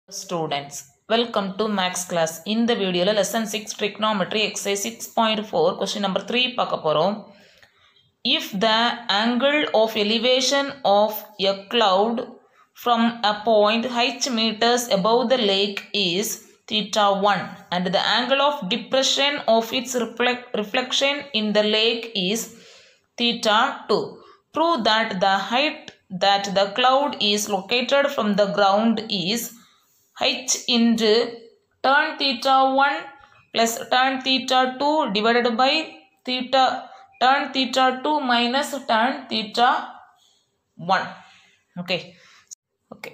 Students welcome to maths class இந்த வீடியோவில் lesson six trigonometry exercise six point four question number three பார்க்க போகிறோம் if the angle of elevation of a cloud from a point h meters above the lake is theta 1 and the angle of depression of its reflect, reflection in the lake is theta 2. Prove that the height that the cloud is located from the ground is h into tan theta 1 plus tan theta 2 divided by theta tan theta 2 minus tan theta 1. Okay. Okay.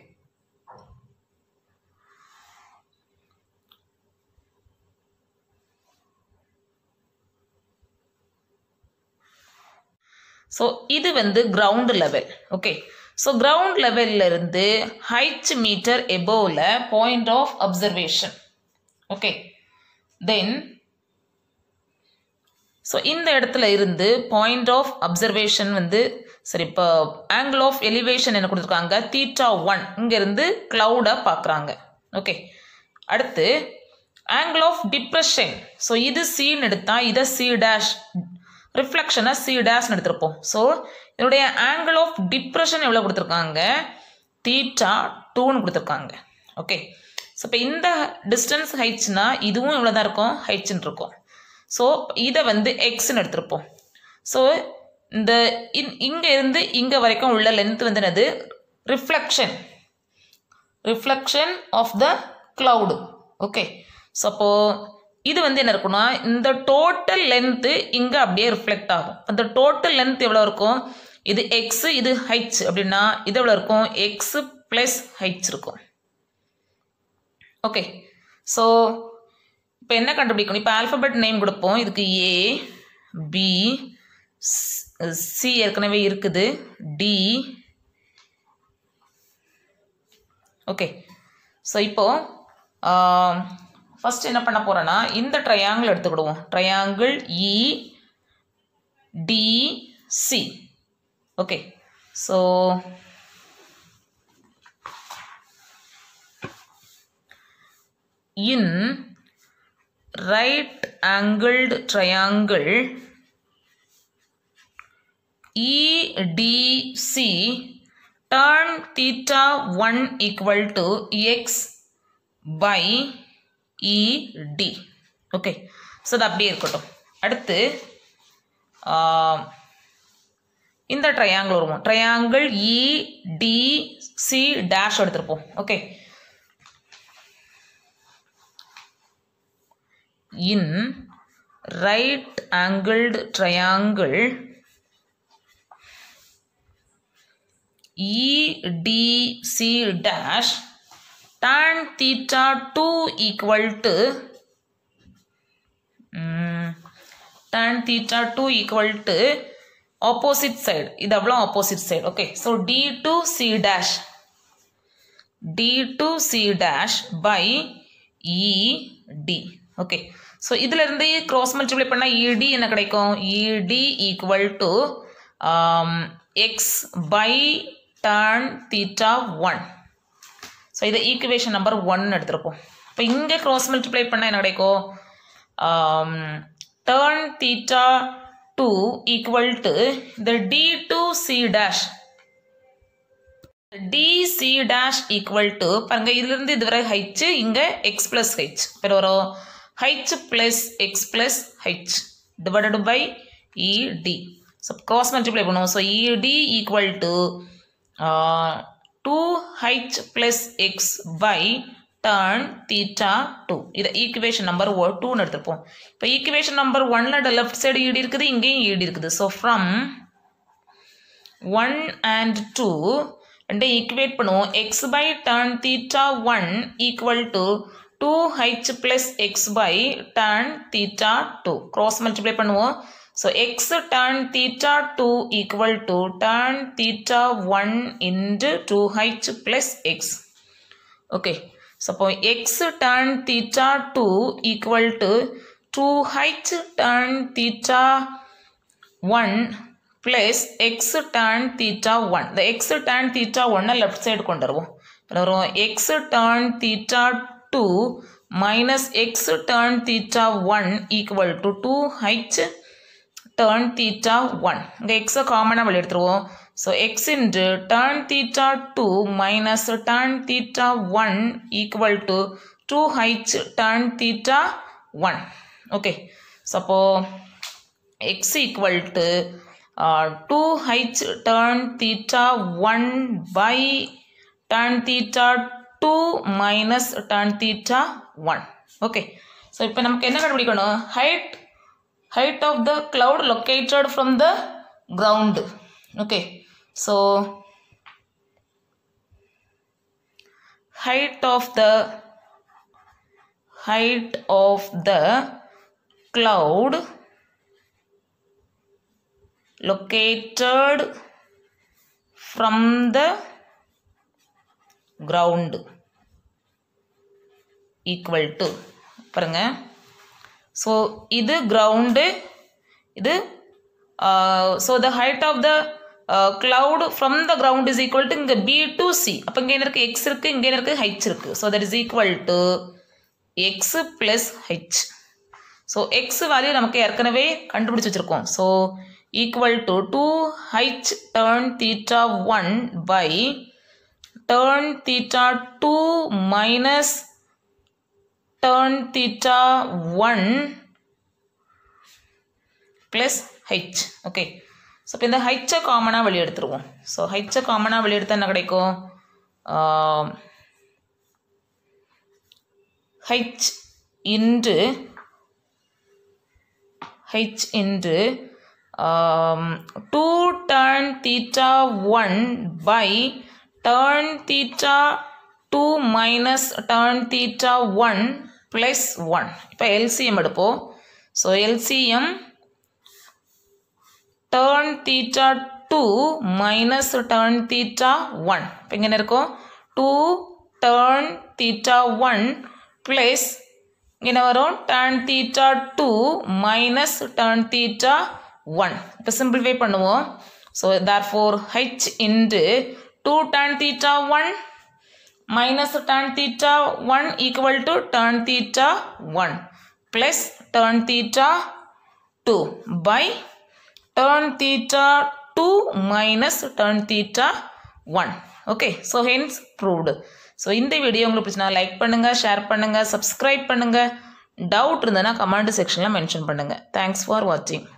So இது வந்து ground level okay so ground லெவல்ல இருந்து height metre எபோவில் point of observation okay then so இந்த இடத்துல இருந்து point of observation வந்து சரி இப்போ ஆங்கிள் ஆஃப் எலிவேஷன் என்ன கொடுத்துருக்காங்க தீட்டா ஒன் இங்கேருந்து க்ளவுடை பார்க்குறாங்க ஓகே அடுத்து ஆங்கிள் ஆஃப் டிப்ரெஷன் ஸோ இது சீன் எடுத்தால் இதை சி டேஷ் ரிஃப்ளெக்ஷனை சி டேஷ்னு எடுத்திருப்போம் ஸோ இதனுடைய ஆங்கிள் ஆஃப் டிப்ரெஷன் எவ்வளோ கொடுத்துருக்காங்க தீட்டா டூன்னு கொடுத்துருக்காங்க ஓகே ஸோ இப்போ இந்த டிஸ்டன்ஸ் ஹைட்ஸ்னா இதுவும் இவ்வளோ தான் இருக்கும் ஹைட்ஸ்ன்னு இருக்கும் ஸோ இதை வந்து எக்ஸ்ன்னு எடுத்திருப்போம் ஸோ இந்த இன் இங்கே இருந்து இங்கே வரைக்கும் உள்ள லென்த் வந்து என்னது reflection reflection of the cloud okay so அப்போது இது வந்து என்ன இருக்குன்னா இந்த டோட்டல் லென்த்து இங்கே அப்படியே ரிஃப்ளெக்ட் ஆகும் அந்த டோட்டல் லென்த் எவ்வளோ இருக்கும் இது எக்ஸு இது ஹைட்ஸ் அப்படின்னா இது எவ்வளோ இருக்கும் எக்ஸு ப்ளஸ் ஹைட்ஸ் இருக்கும் ஓகே ஸோ இப்போ என்ன கண்டுபிடிக்கணும் இப்போ ஆல்ஃபபெட் நேம் கொடுப்போம் இதுக்கு ஏ பி சி ஏற்கனவே இருக்குது டி ஓகே ஸோ இப்போது ஃபஸ்ட் என்ன பண்ண போகிறேன்னா இந்த ட்ரையாங்கிள் எடுத்துக்கிடுவோம் triangle E D C okay so in right angled triangle EDC turn theta 1 equal to x by ED okay so அது அப்படியே இருக்கட்டும் அடுத்து இந்த ட்ரையாங்கிள் வருவோம் ட்ரையாங்கிள் இடிசி டேஷ் எடுத்திருப்போம் okay in right angled triangle EDC dash tan theta 2 equal to um, tan theta 2 equal to opposite side இது அவ்வளோ opposite side okay so d to c dash d to c dash by ed okay so இதில் இருந்து cross multiply பண்ணால் ED என்ன கிடைக்கும் ED equal to x by tan theta one so இதை equation number one எடுத்திருப்போம் இப்போ இங்கே cross multiply பண்ணால் என்ன கிடைக்கும் tan theta two equal to இந்த D to C dash D C dash equal to பாருங்க இதுலேருந்து இதுவரை ஹைச்சு இங்கே எக்ஸ் ப்ளஸ் ஹைச் பேர் வரும் H plus x plus H divided by ED so cross multiply பண்ணுவோம் so ED equal to two H plus x by tan theta two இதை equation number O டூன்னு எடுத்துருப்போம் இப்போ ஈக்குவேஷன் நம்பர் ஒன்னில் left side ED இருக்குது இங்கேயும் ED இருக்குது so from one and two ரெண்டே ஈக்குவேட் பண்ணுவோம் x by tan theta one equal to two H plus x by tan theta two cross multiply பண்ணுவோம் So x tan theta 2 equal to tan theta 1 into 2h plus x. Okay. Suppose x tan theta 2 equal to 2h tan theta 1 plus x tan theta 1. The x tan theta 1 left side கொண்டு வருவோம் இப்போ வரும் x tan theta two minus x tan theta one equal to two H tan theta one இங்கே எக்ஸை காமனாக வெளியே எடுத்துருவோம் so x into tan theta two minus tan theta one equal to two H tan theta one okay so அப்போது x equal to two H tan theta one by tan theta two minus tan theta one okay so இப்போ நமக்கு என்ன கண்டுபிடிக்கணும் height height of the cloud located from the ground okay so height of the height of the cloud located from the ground equal to பாருங்க so இது ground இது so the height of the cloud from the ground is equal to இங்கே B to C அப்போ இங்கே என்ன இருக்குது X இருக்குது இங்கே என்ன இருக்குது ஹைச் இருக்குது so that is equal to x plus H so x value நமக்கு ஏற்கனவே கண்டுபிடிச்சி வச்சுருக்கோம் so equal to two H tan theta one by tan theta two minus turn theta 1 plus h okay so இப்போ இந்த ஹைச்சை காமனாக வெளியே எடுத்துருவோம் ஸோ ஹைச்சை காமனாக வெளியே எடுத்தால் என்ன கிடைக்கும் H into H into two tan theta one by tan theta two minus tan theta one plus one இப்போ எல்சிஎம் எடுப்போம் so LCM tan theta two minus tan theta one இப்போ இங்கே என்ன இருக்கும் two tan theta one plus இங்கே வரும் tan theta two minus tan theta one இப்போ simplify பண்ணுவோம் so there four H into two tan theta one minus tan theta 1 equal to tan theta 1 plus tan theta 2 by tan theta 2 minus tan theta 1 okay so hence proved so இந்த video உங்களுக்கு பிடிச்சினா like பண்ணுங்கள் share பண்ணுங்கள் subscribe பண்ணுங்கள் doubt இருந்ததுன்னா comment செக்ஷனில் mention பண்ணுங்கள் thanks for வாட்சிங்